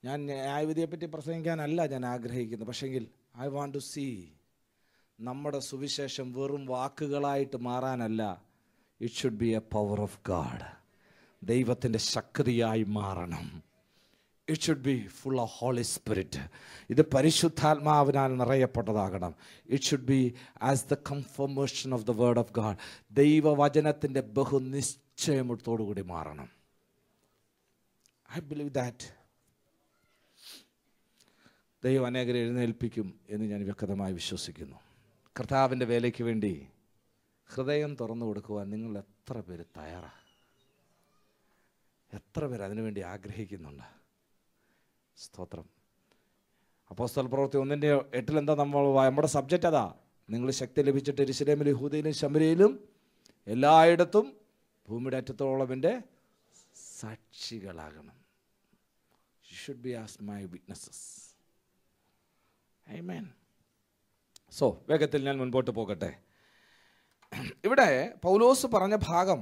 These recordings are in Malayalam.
ഞാൻ ന്യായവിധിയെപ്പറ്റി പ്രസംഗിക്കാനല്ല ഞാൻ ആഗ്രഹിക്കുന്നത് പക്ഷെങ്കിൽ ഐ വാണ്ട് ടു സീ നമ്മുടെ സുവിശേഷം വെറും വാക്കുകളായിട്ട് മാറാനല്ല it should be a power of God ദൈവത്തിൻ്റെ ശക്തിയായി മാറണം it should be full of Holy Spirit ഇത് പരിശുദ്ധാത്മാവിനാൽ നിറയപ്പെട്ടതാകണം it should be as the confirmation of the word of God ദൈവവചനത്തിൻ്റെ ബഹുനിശ്ചയമത്തോടുകൂടി മാറണം ഐ ബിലീവ് ദാറ്റ് ദൈവം അനേകരെ എഴുന്നേൽപ്പിക്കും എന്ന് ഞാൻ വ്യക്തമായി വിശ്വസിക്കുന്നു കർത്താവിൻ്റെ വേലയ്ക്ക് വേണ്ടി ഹൃദയം തുറന്നു കൊടുക്കുവാൻ നിങ്ങൾ എത്ര പേര് തയ്യാറാണ് എത്ര പേര് അതിനുവേണ്ടി ആഗ്രഹിക്കുന്നുണ്ട് സ്തോത്രം അപ്പോസ്തല പ്രവൃത്തി ഒന്നിൻ്റെ എട്ടിലെന്താ നമ്മൾ വാ- നമ്മുടെ സബ്ജക്റ്റ് അതാ നിങ്ങൾ ശക്തി ലഭിച്ചിട്ട് എരിശിലേമിലും യഹൂദയിലും ശമരയിലും എല്ലായിടത്തും ഭൂമിയുടെ അറ്റത്തോളം എൻ്റെ സാക്ഷികളാകണം you should be as my witnesses Amen. So വേഗത്തിൽ ഞാൻ മുൻപോട്ട് പോകട്ടെ ഇവിടെ പൗലോസ് പറഞ്ഞ ഭാഗം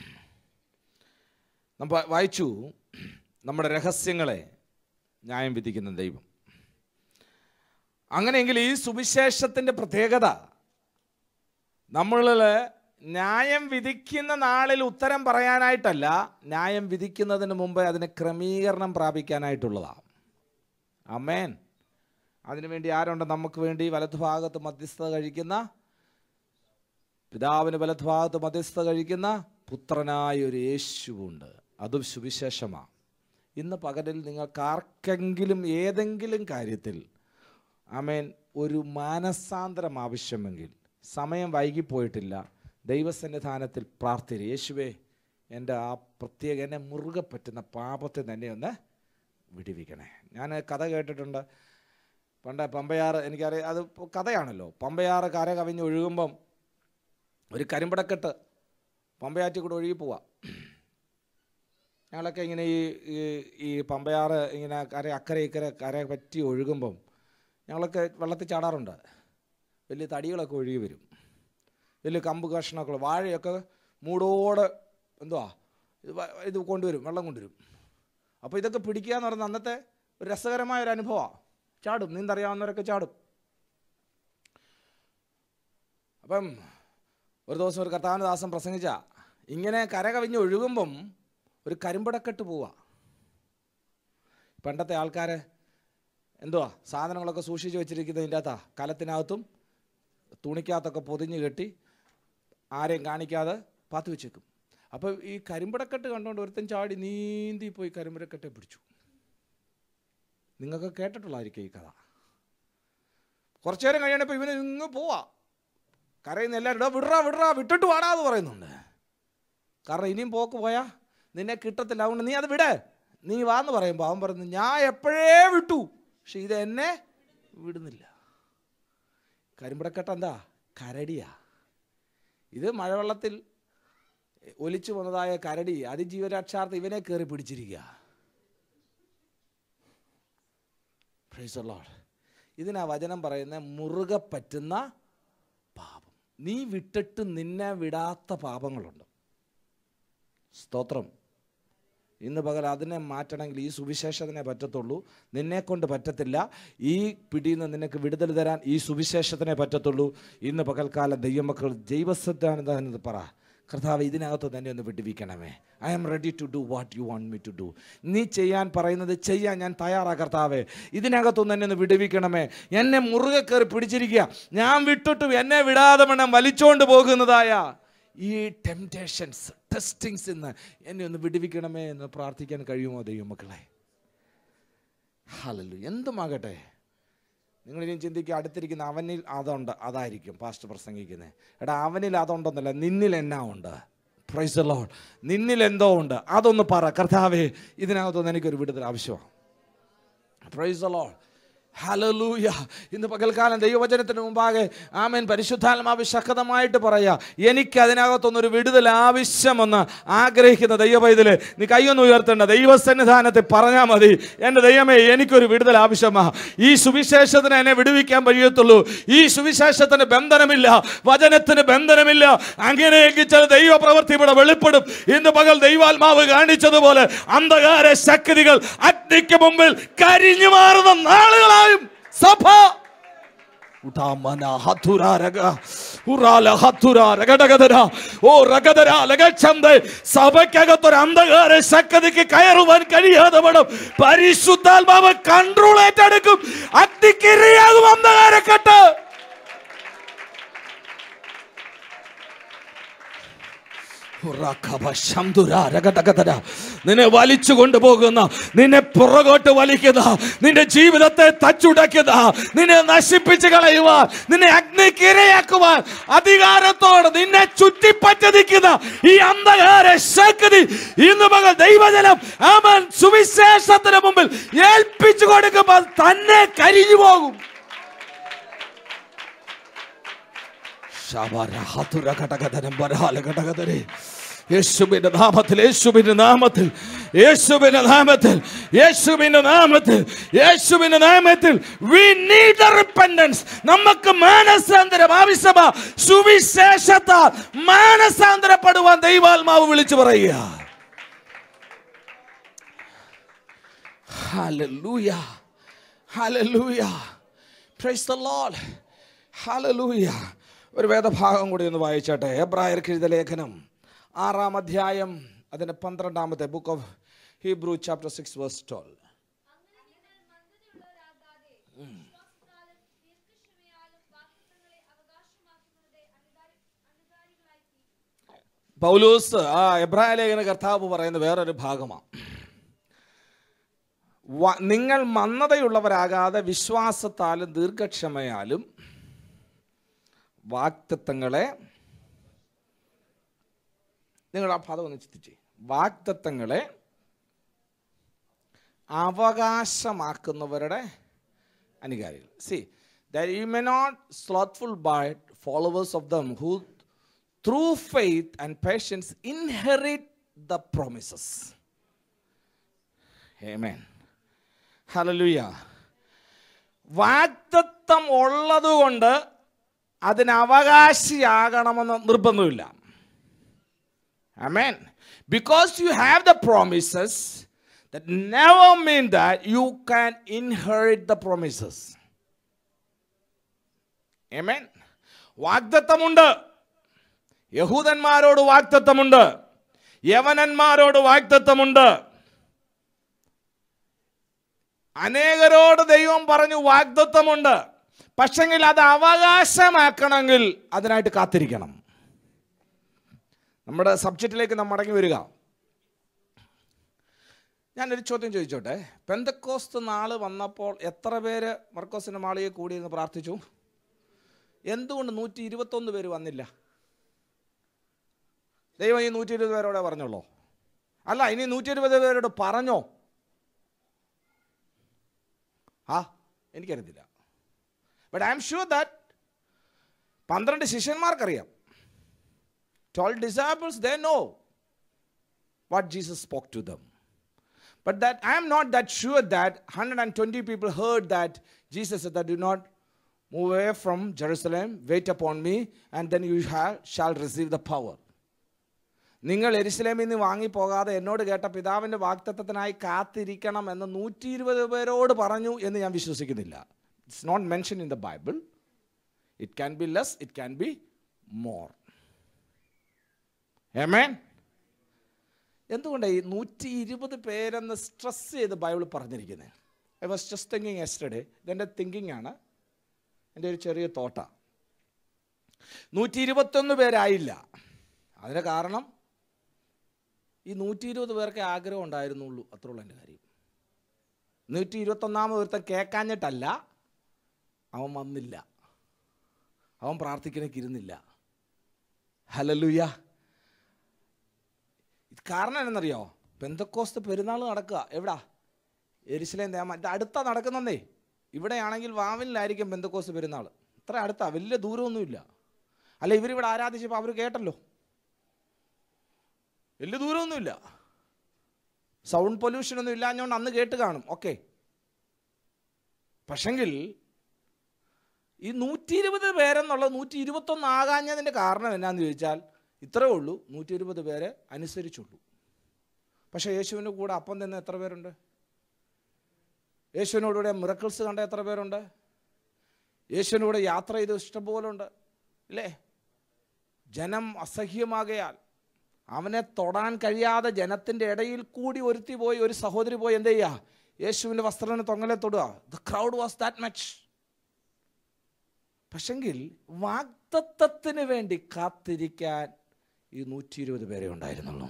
നമ്മൾ വായിച്ചു നമ്മുടെ രഹസ്യങ്ങളെ ന്യായം വിധിക്കുന്ന ദൈവം അങ്ങനെയെങ്കിൽ ഈ സുവിശേഷത്തിൻ്റെ പ്രത്യേകത നമ്മളിൽ ന്യായം വിധിക്കുന്ന നാളിൽ ഉത്തരം പറയാനായിട്ടല്ല ന്യായം വിധിക്കുന്നതിന് മുമ്പ് അതിന് ക്രമീകരണം പ്രാപിക്കാനായിട്ടുള്ളതാണ് അമേൻ അതിനുവേണ്ടി ആരുണ്ട് നമുക്ക് വേണ്ടി വലതുഭാഗത്ത് മധ്യസ്ഥത കഴിക്കുന്ന പിതാവിന് വലതുഭാഗത്ത് മധ്യസ്ഥത കഴിക്കുന്ന പുത്രനായ ഒരു യേശുവുണ്ട് അതും സുവിശേഷമാണ് ഇന്ന് പകലിൽ നിങ്ങൾക്ക് ആർക്കെങ്കിലും ഏതെങ്കിലും കാര്യത്തിൽ ആമേൻ ഒരു മാനസാന്തരം ആവശ്യമെങ്കിൽ സമയം വൈകിപ്പോയിട്ടില്ല ദൈവസന്നിധാനത്തിൽ പ്രാർത്ഥന യേശുവേ എൻ്റെ ആ പ്രത്യേക എന്നെ മുറുകെ പറ്റുന്ന പാപത്തെ തന്നെ ഒന്ന് വിടിവിക്കണേ ഞാൻ കഥ കേട്ടിട്ടുണ്ട് പണ്ട് പമ്പയാറ് എനിക്കറിയാം അത് ഇപ്പൊ കഥയാണല്ലോ പമ്പയാറ് കര കവിഞ്ഞ് ഒഴുകുമ്പം ഒരു കരിമ്പടക്കെട്ട് പമ്പയാറ്റിൽ കൂടെ ഒഴുകി പോവാ ഞങ്ങളൊക്കെ ഇങ്ങനെ ഈ ഈ- ഈ പമ്പയാറ് ഇങ്ങനെ കര അക്കരെ ഇക്കരെ കര പറ്റി ഒഴുകുമ്പം ഞങ്ങളൊക്കെ വെള്ളത്തിൽ ചാടാറുണ്ട് വലിയ തടികളൊക്കെ ഒഴുകി വരും വലിയ കമ്പ് കഷ്ണമൊക്കെ ഉള്ള വാഴയൊക്കെ മൂടോടെ എന്തുവാ ഇത് വ- ഇത് കൊണ്ടുവരും വെള്ളം കൊണ്ടുവരും അപ്പോൾ ഇതൊക്കെ പിടിക്കുക എന്ന് പറയുന്നത് അന്നത്തെ ഒരു രസകരമായ ഒരു അനുഭവമാണ് ചാടും നീന്തറിയാവുന്നവരൊക്കെ ചാടും അപ്പം ഒരു ദിവസം ഒരു കർത്താവിൻ്റെ ദാസം പ്രസംഗിച്ച ഇങ്ങനെ കര കവിഞ്ഞ് ഒഴുകുമ്പം ഒരു കരിമ്പടക്കെട്ട് പോവാ പണ്ടത്തെ ആൾക്കാർ എന്തുവാ സാധനങ്ങളൊക്കെ സൂക്ഷിച്ച് വെച്ചിരിക്കുന്നതിൻ്റെ അകത്താ കലത്തിനകത്തും തുണിക്കകത്തൊക്കെ പൊതിഞ്ഞ് കെട്ടി ആരെയും കാണിക്കാതെ പാത്തു വെച്ചേക്കും അപ്പോൾ ഈ കരിമ്പടക്കെട്ട് കണ്ടുകൊണ്ട് ഒരുത്തൻ ചാടി നീന്തി പോയി കരിമ്പടക്കെട്ടെ പിടിച്ചു നിങ്ങൾക്ക് കേട്ടിട്ടുള്ളതായിരിക്കും ഈ കഥ കുറച്ചു നേരം കഴിയണപ്പോൾ ഇവന് ഇങ്ങ് പോവാ കരയുന്ന എല്ലാവരും "ഡാ, വിടറാ വിടറാ വിട്ടിട്ട് വാടാന്ന് പറയുന്നുണ്ട് കാരണം ഇനിയും പോക്ക് പോയാ നിന്നെ കിട്ടത്തില്ല അതുകൊണ്ട് നീ അത് വിട് നീ വാന്ന് പറയുമ്പോൾ അവൻ പറയുന്നു ഞാൻ എപ്പോഴേ വിട്ടു പക്ഷെ ഇത് എന്നെ വിടുന്നില്ല കരിമ്പടക്കെട്ട് എന്താ കരടിയാ ഇത് മഴവെള്ളത്തിൽ ഒലിച്ചു വന്നതായ കരടി അതിജീവരക്ഷാർത്ഥം ഇവനെ കയറി പിടിച്ചിരിക്കുക Praise the Lord. ഇതിനാ വചനം പറയുന്ന മുറുകെ പറ്റുന്ന പാപം നീ വിട്ടിട്ട് നിന്നെ വിടാത്ത പാപങ്ങളുണ്ട് സ്തോത്രം ഇന്ന് പകൽ അതിനെ മാറ്റണമെങ്കിൽ ഈ സുവിശേഷത്തിനെ പറ്റത്തുള്ളൂ നിന്നെ കൊണ്ട് പറ്റത്തില്ല ഈ പിടിയിൽ നിന്ന് നിനക്ക് വിടുതൽ തരാൻ ഈ സുവിശേഷത്തിനെ പറ്റത്തുള്ളൂ ഇന്ന് പകൽക്കാലം ദൈവമക്കൾ ദൈവസത്താണ് പറ കർത്താവ് ഇതിനകത്ത് തന്നെ ഒന്ന് വിടുവിക്കണമേ I am ready to do what you want me to do നീ ചെയ്യാൻ പറയുന്നത് ചെയ്യാൻ ഞാൻ തയ്യാറാ കർത്താവേ ഇതിനകത്തൊന്ന് എന്നെ ഒന്ന് വിടുവിക്കണമേ എന്നെ മുറുകെ കയറി പിടിച്ചിരിക്കുക ഞാൻ വിട്ടിട്ട് എന്നെ വിടാതെ വേണം വലിച്ചോണ്ട് പോകുന്നതായ ഈ ടെംപ്റ്റേഷൻസ് ടെസ്റ്റിങ്സ് ഇന്ന് എന്നെ ഒന്ന് വിടുവിക്കണമേ എന്ന് പ്രാർത്ഥിക്കാൻ കഴിയുമോ ദൈവമക്കളെ ഹലല്ലു എന്തുമാകട്ടെ നിങ്ങൾ ഇനിയും ചിന്തിക്കുക അടുത്തിരിക്കുന്ന അവനിൽ അതുണ്ട് അതായിരിക്കും പാസ്റ്റ് പ്രസംഗിക്കുന്നത് എടാ അവനിൽ അതുണ്ടെന്നല്ല നിന്നിൽ എന്നാ ഉണ്ട് പ്രൈസ് ലോഡ് നിന്നിൽ എന്തോ ഉണ്ട് അതൊന്ന് പറ കർത്താവേ ഇതിനകത്തൊന്ന് എനിക്കൊരു വിടുതൽ ആവശ്യമാണ് പ്രൈസ് ലോഡ് ഹലലൂയ ഇന്ന് പകൽക്കാലം ദൈവവചനത്തിന് മുമ്പാകെ ആമേൻ പരിശുദ്ധാത്മാവ് ശക്തമായിട്ട് പറയാ എനിക്ക് അതിനകത്തൊന്നൊരു വിടുതൽ ആവശ്യമെന്ന് ആഗ്രഹിക്കുന്ന ദൈവപൈതല് നീ കൈയൊന്ന് ഉയർത്തേണ്ട ദൈവസന്നിധാനത്തിൽ പറഞ്ഞാൽ മതി എൻ്റെ ദൈവമേ എനിക്കൊരു വിടുതൽ ആവശ്യമാ ഈ സുവിശേഷത്തിന് എന്നെ വിടുവിക്കാൻ കഴിയത്തുള്ളൂ ഈ സുവിശേഷത്തിന് ബന്ധനമില്ല വചനത്തിന് ബന്ധനമില്ല അങ്ങനെയെങ്കിൽ ചില ദൈവപ്രവൃത്തി ഇവിടെ വെളിപ്പെടും ഇന്ന് പകൽ ദൈവാത്മാവ് കാണിച്ചതുപോലെ അന്ധകാര ശക്തികൾ അഗ്നിക്ക് മുമ്പിൽ കരിഞ്ഞു മാറുന്ന നാളുകളായും സഭ ഉടാമന ഹതുര രഗ, ഉറാല ഹതുര രഗടഗദര, ഓ രഗദര ലഗച്ഛന്ദേ. സഭയ്ക്കകത്തൊരു അന്ധകാര ശക്തിക്ക് കയറുവാൻ കഴിയാതെ വേണം പരിശുദ്ധാത്മാവ് കൺട്രോൾ ഏറ്റെടുക്കും അഗ്നിക്കിരയാകും അന്ധകാരക്കെട്ട് ഉറക്കഭ ശംധുര രഗടഗദര. നിന്നെ വലിച്ചു കൊണ്ടുപോകുന്ന നിന്നെ പുറകോട്ട് വലിക്കുന്ന നിന്റെ ജീവിതത്തെ തച്ചുടയ്ക്കുന്ന നിന്നെ നശിപ്പിച്ച് കളയുവാൻ നിന്നെ അഗ്നിക്കിരയാക്കുവാൻ അധികാരത്തോട് നിന്നെ ചുറ്റിപ്പറ്റി നിൽക്കുന്ന ഈ അന്ധകാര ശക്തി ഇന്ന് മകൾ ദൈവജനം അവൻ സുവിശേഷത്തിന് മുമ്പിൽ ഏൽപ്പിച്ചു കൊടുക്കുമ്പോൾ തന്നെ കരിഞ്ഞു പോകും യേശുവിന്റെ നാമത്തിൽ യേശുവിന്റെ നാമത്തിൽ യേശുവിന്റെ നാമത്തിൽ യേശുവിന്റെ നാമത്തിൽ യേശുവിന്റെ നാമത്തിൽ we need the repentance നമുക്ക് മാനസാന്തരം ആവശ്യമാ സുവിശേഷത്താൽ മാനസാന്തരപ്പെടുവാൻ ദൈവാത്മാവ് വിളിച്ചു പറയുക Hallelujah. Hallelujah. Praise the Lord. Hallelujah. ഒരു വേദഭാഗം കൂടി ഒന്ന് വായിച്ചാട്ടെ എബ്രായർക്ക് എഴുതിയ ലേഖനം ആറാം അധ്യായം അതിൻ്റെ പന്ത്രണ്ടാമത്തെ book of Hebrew chapter six verse twelve അങ്ങനെ നിങ്ങൾ മന്ദതയുള്ളവരാകാതെ വിശ്വാസത്താലും ദീർഘക്ഷമയാലും വാഗ്ദത്തങ്ങളെ അവകാശമാക്കുന്നവരുടെ അനുകാരി- അനുകാരികളായി തീരും. പൗലൂസ് ആ എബ്രായ ലേഖന കർത്താവ് പറയുന്ന വേറൊരു ഭാഗമാണ് വ- നിങ്ങൾ മന്ദതയുള്ളവരാകാതെ വിശ്വാസത്താലും ദീർഘക്ഷമയാലും വാക്തത്വങ്ങളെ നിങ്ങൾ ആ പദം ഒന്ന് ചിന്തിച്ചേ വാക്തത്വങ്ങളെ അവകാശമാക്കുന്നവരുടെ അനുകാരികൾ see that you may not slothful by followers of them who through faith and patience inherit the promises Amen. Hallelujah വാഗ്ദത്തം ഉള്ളതുകൊണ്ട് അതിന് അവകാശിയാകണമെന്ന് നിർബന്ധമില്ല Amen. Because you have the promises, that never mean that you can inherit the promises. Amen. വാഗ്ദത്തമുണ്ട് യഹൂദന്മാരോട് വാഗ്ദത്തമുണ്ട് യവനന്മാരോട് വാഗ്ദത്തമുണ്ട് അനേകരോട് ദൈവം പറഞ്ഞു വാഗ്ദത്വമുണ്ട് പക്ഷെങ്കിൽ അത് അവകാശമാക്കണമെങ്കിൽ അതിനായിട്ട് കാത്തിരിക്കണം നമ്മുടെ സബ്ജക്റ്റിലേക്ക് നാം മടങ്ങി വരിക ഞാനൊരു ചോദ്യം ചോദിച്ചോട്ടെ പെന്തക്കോസ്ത് നാള് വന്നപ്പോൾ എത്ര പേര് മർക്കോസിൻ്റെ മാളിയെ കൂടിയിരുന്ന് പ്രാർത്ഥിച്ചു എന്തുകൊണ്ട് നൂറ്റി ഇരുപത്തൊന്ന് പേര് വന്നില്ല ദൈവം ഈ നൂറ്റി ഇരുപത് പേരോടെ പറഞ്ഞുള്ളൂ അല്ല ഇനി നൂറ്റി ഇരുപത് പേരോട് പറഞ്ഞോ ആ എനിക്കറിയത്തില്ല but I am sure that പന്ത്രണ്ട് ശിഷ്യന്മാർക്കറിയാം twelve disciples they know what Jesus spoke to them But that I am not that sure that 120 people heard that Jesus said that do not move away from Jerusalem, wait upon me, and then you have, shall receive the power. നിങ്ങൾ എരിശിലേമിൽ നിന്ന് വാങ്ങിപ്പോകാതെ എന്നോട് കേട്ട പിതാവിൻ്റെ വാക്തത്വത്തിനായി കാത്തിരിക്കണം എന്ന് നൂറ്റി ഇരുപത് പേരോട് പറഞ്ഞു എന്ന് ഞാൻ വിശ്വസിക്കുന്നില്ല it's not mention in the Bible it can be less it can be more amen എന്തുകൊണ്ടാണ് ഈ നൂറ്റി ഇരുപത് പേരെന്ന് സ്ട്രെസ് ചെയ്ത് ബൈബിൾ പറഞ്ഞിരിക്കുന്നത് I was just thinking yesterday ഇതെൻ്റെ തിങ്കിങ് ആണ് എൻ്റെ ഒരു ചെറിയ തോട്ട നൂറ്റി ഇരുപത്തൊന്ന് പേരായില്ല അതിന് കാരണം ഈ നൂറ്റി ഇരുപത് പേർക്ക് ആഗ്രഹം ഉണ്ടായിരുന്നുള്ളൂ അത്രയുള്ള എൻ്റെ കാര്യം നൂറ്റി ഇരുപത്തൊന്നാമത് ഒരുത്തൻ കേൾക്കാഞ്ഞിട്ടല്ല അവൻ വന്നില്ല അവൻ പ്രാർത്ഥിക്കണേക്ക് ഇരുന്നില്ല ഹലലുയ്യ ഇത് കാരണം എന്നറിയോ പെന്തക്കോസ്ത് പെരുന്നാൾ നടക്കുക എവിടാ എരിശിലേം തേമ ഇത് അടുത്ത നടക്കുന്നേ ഇവിടെയാണെങ്കിൽ വാവിലായിരിക്കും ബന്ധക്കോസ് പെരുന്നാൾ ഇത്ര അടുത്താ വലിയ ദൂരമൊന്നുമില്ല അല്ല ഇവരിവിടെ ആരാധിച്ചപ്പോൾ അവർ കേട്ടല്ലോ വലിയ ദൂരമൊന്നുമില്ല സൗണ്ട് പൊല്യൂഷൻ ഒന്നും ഇല്ലാഞ്ഞുകൊണ്ട് അന്ന് കേട്ട് കാണും ഓക്കെ പക്ഷെങ്കിൽ ഈ നൂറ്റി ഇരുപത് പേരെന്നുള്ളത് നൂറ്റി ഇരുപത്തൊന്ന് ആകാഞ്ഞതിൻ്റെ കാരണം എന്നാന്ന് ചോദിച്ചാൽ ഇത്രേ ഉള്ളൂ നൂറ്റി ഇരുപത് പേരെ അനുസരിച്ചുള്ളൂ പക്ഷേ യേശുവിൻ്റെ കൂടെ അപ്പം തന്നെ എത്ര പേരുണ്ട് യേശുവിനോടുകൂടെ മിറക്കിൾസ് കണ്ട എത്ര പേരുണ്ട് യേശുവിനൂടെ യാത്ര ചെയ്ത് ഇഷ്ടംപോലെ ഉണ്ട് ഇല്ലേ ജനം അസഹ്യമാകയാൽ അവനെ തൊടാൻ കഴിയാതെ ജനത്തിൻ്റെ ഇടയിൽ കൂടി ഒരുത്തി പോയി ഒരു സഹോദരി പോയി എന്ത് ചെയ്യുക യേശുവിൻ്റെ വസ്ത്രത്തിന് തൊങ്ങലെ തൊടുക the crowd was that much പക്ഷെങ്കിൽ വാഗ്ദത്തത്തിന് വേണ്ടി കാത്തിരിക്കാൻ ഈ നൂറ്റി ഇരുപത് പേരെ ഉണ്ടായിരുന്നുള്ളൂ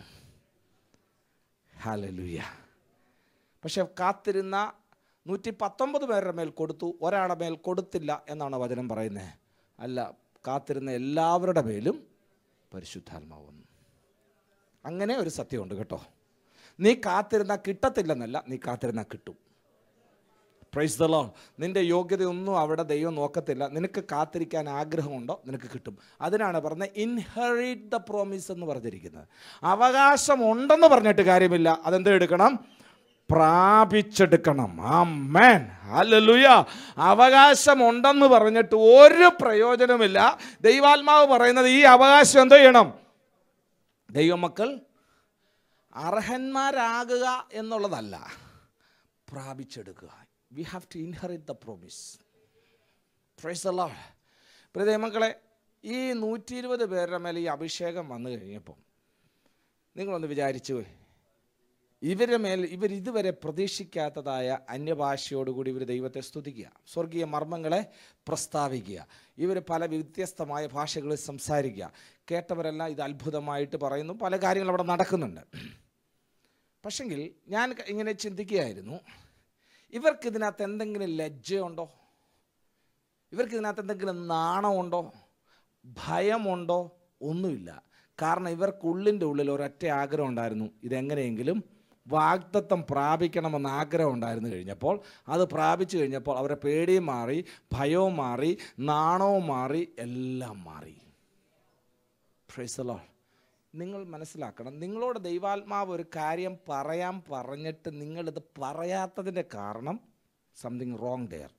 ഹാലലുയ്യ പക്ഷെ കാത്തിരുന്ന നൂറ്റി പത്തൊമ്പത് പേരുടെ മേൽ കൊടുത്തു ഒരാളുടെ മേൽ കൊടുത്തില്ല എന്നാണ് വചനം പറയുന്നത് അല്ല കാത്തിരുന്ന എല്ലാവരുടെ മേലും പരിശുദ്ധാത്മാവ് വന്നു അങ്ങനെ ഒരു സത്യമുണ്ട് കേട്ടോ നീ കാത്തിരുന്ന കിട്ടത്തില്ലെന്നല്ല നീ കാത്തിരുന്ന കിട്ടും പ്രൈസ് ദ ലോ നിന്റെ യോഗ്യതയൊന്നും അവിടെ ദൈവം നോക്കത്തില്ല നിനക്ക് കാത്തിരിക്കാൻ ആഗ്രഹമുണ്ടോ നിനക്ക് കിട്ടും അതിനാണ് പറഞ്ഞത് ഇൻഹെറിറ്റ് ദ പ്രോമിസ് എന്ന് പറഞ്ഞിരിക്കുന്നത് അവകാശം ഉണ്ടെന്ന് പറഞ്ഞിട്ട് കാര്യമില്ല അതെന്ത് എടുക്കണം പ്രാപിച്ചെടുക്കണം ആ മേൻ ഹല്ലേലൂയ അവകാശം ഉണ്ടെന്ന് പറഞ്ഞിട്ട് ഒരു പ്രയോജനമില്ല ദൈവാത്മാവ് പറയുന്നത് ഈ അവകാശം എന്തോ ചെയ്യണം ദൈവമക്കൾ അർഹന്മാരാകുക എന്നുള്ളതല്ല പ്രാപിച്ചെടുക്കുക we have to inherit the promise praise the Lord പ്രിയ ദൈവമക്കളെ ഈ നൂറ്റി ഇരുപത് പേരുടെ മേലെ ഈ അഭിഷേകം വന്നു കഴിഞ്ഞപ്പോൾ നിങ്ങളൊന്ന് വിചാരിച്ചു ഇവരുടെ മേൽ ഇവർ ഇതുവരെ പ്രതീക്ഷിക്കാത്തതായ അന്യഭാഷയോടുകൂടി ഇവർ ദൈവത്തെ സ്തുതിക്കുക സ്വർഗീയ മർമ്മങ്ങളെ പ്രസ്താവിക്കുക ഇവർ പല വ്യത്യസ്തമായ ഭാഷകളിൽ സംസാരിക്കുക കേട്ടവരെല്ലാം ഇത് അത്ഭുതമായിട്ട് പറയുന്നു പല കാര്യങ്ങളും അവിടെ നടക്കുന്നുണ്ട് പക്ഷെങ്കിൽ ഞാൻ ക- ഇങ്ങനെ ചിന്തിക്കുകയായിരുന്നു ഇവർക്ക് ഇതിനകത്ത് എന്തെങ്കിലും ലജ്ജയുണ്ടോ ഇവർക്ക് ഇതിനകത്ത് എന്തെങ്കിലും നാണമുണ്ടോ ഭയമുണ്ടോ ഒന്നുമില്ല കാരണം ഇവർക്കുള്ളിൻ്റെ ഉള്ളിൽ ഒരൊറ്റ ആഗ്രഹം ഉണ്ടായിരുന്നു ഇതെങ്ങനെയെങ്കിലും വാഗ്ദത്തം പ്രാപിക്കണമെന്ന് ആഗ്രഹം ഉണ്ടായിരുന്നു കഴിഞ്ഞപ്പോൾ അത് പ്രാപിച്ചു കഴിഞ്ഞപ്പോൾ അവരുടെ പേടിയും മാറി ഭയവും മാറി നാണവും മാറി എല്ലാം മാറി ഫ്രൈസലോ നിങ്ങൾ മനസ്സിലാക്കണം നിങ്ങളോട് ദൈവാത്മാവ് ഒരു കാര്യം പറയാൻ പറഞ്ഞിട്ട് നിങ്ങളിത് പറയാത്തതിൻ്റെ കാരണം സംതിങ് റോങ് ഡെയർ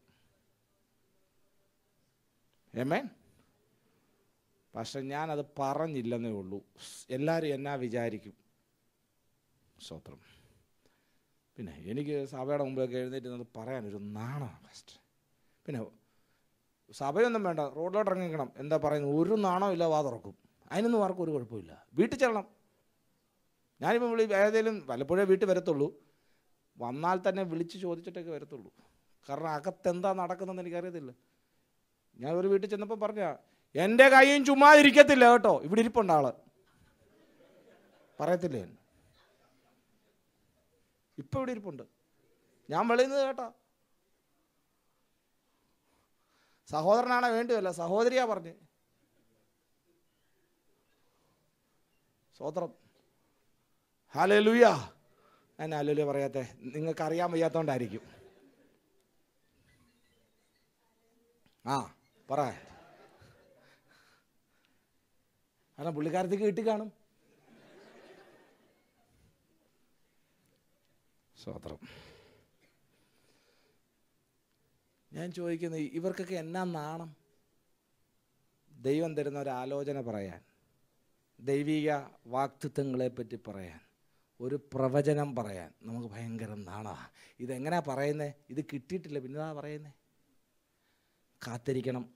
ഏമേൻ പക്ഷെ ഞാനത് പറഞ്ഞില്ലെന്നേ ഉള്ളൂ എല്ലാവരും എന്നാ വിചാരിക്കും സ്തോത്രം പിന്നെ എനിക്ക് സഭയുടെ മുമ്പിലൊക്കെ എഴുന്നേറ്റ് നിന്ന് പറയാനൊരു നാണമാണ് ഫസ്റ്റ് പിന്നെ സഭയൊന്നും വേണ്ട റോഡിലോട്ട് ഇറങ്ങിക്കണം എന്താ പറയുന്നത് ഒരു നാണവും ഇല്ല വാ തുറക്കും അതിനൊന്നും ആർക്കും ഒരു കുഴപ്പമില്ല വീട്ടിൽ ചെല്ലണം ഞാനിപ്പോൾ വിളി ഏതെങ്കിലും വല്ലപ്പോഴേ വീട്ടിൽ വരത്തുള്ളൂ വന്നാൽ തന്നെ വിളിച്ച് ചോദിച്ചിട്ടൊക്കെ വരത്തുള്ളൂ കാരണം അകത്തെന്താ നടക്കുന്നതെന്ന് എനിക്കറിയത്തില്ല ഞാൻ ഒരു വീട്ടിൽ ചെന്നപ്പോൾ പറഞ്ഞ എൻ്റെ കൈയും ചുമ്മാ ഇരിക്കത്തില്ല കേട്ടോ ഇവിടെ ഇരിപ്പുണ്ട് ആള് പറയത്തില്ലേ ഇപ്പൊ ഇവിടെ ഇരിപ്പുണ്ട് ഞാൻ വെളിയുന്നത് കേട്ടോ സഹോദരനാണോ വേണ്ടിയല്ല സഹോദരിയാ പറഞ്ഞ് സ്വോത്രം ഹാലലുയ ഞാൻ ഹാലലുയ പറയാത്തെ നിങ്ങൾക്ക് അറിയാൻ വയ്യാത്തോണ്ടായിരിക്കും ആ പറ കാരണം പുള്ളിക്കാരത്തേക്ക് കിട്ടി കാണും സ്വോത്രം ഞാൻ ചോദിക്കുന്നത് ഇവർക്കൊക്കെ എന്നാ നാണം ദൈവം തരുന്ന ഒരു ആലോചന പറയാൻ ദൈവിക വാക്തത്വങ്ങളെ പറ്റി പറയാൻ ഒരു പ്രവചനം പറയാൻ നമുക്ക് ഭയങ്കര നാണമാണ് ഇതെങ്ങനെയാ പറയുന്നത് ഇത് കിട്ടിയിട്ടില്ല പിന്നെതാ പറയുന്നത് കാത്തിരിക്കണം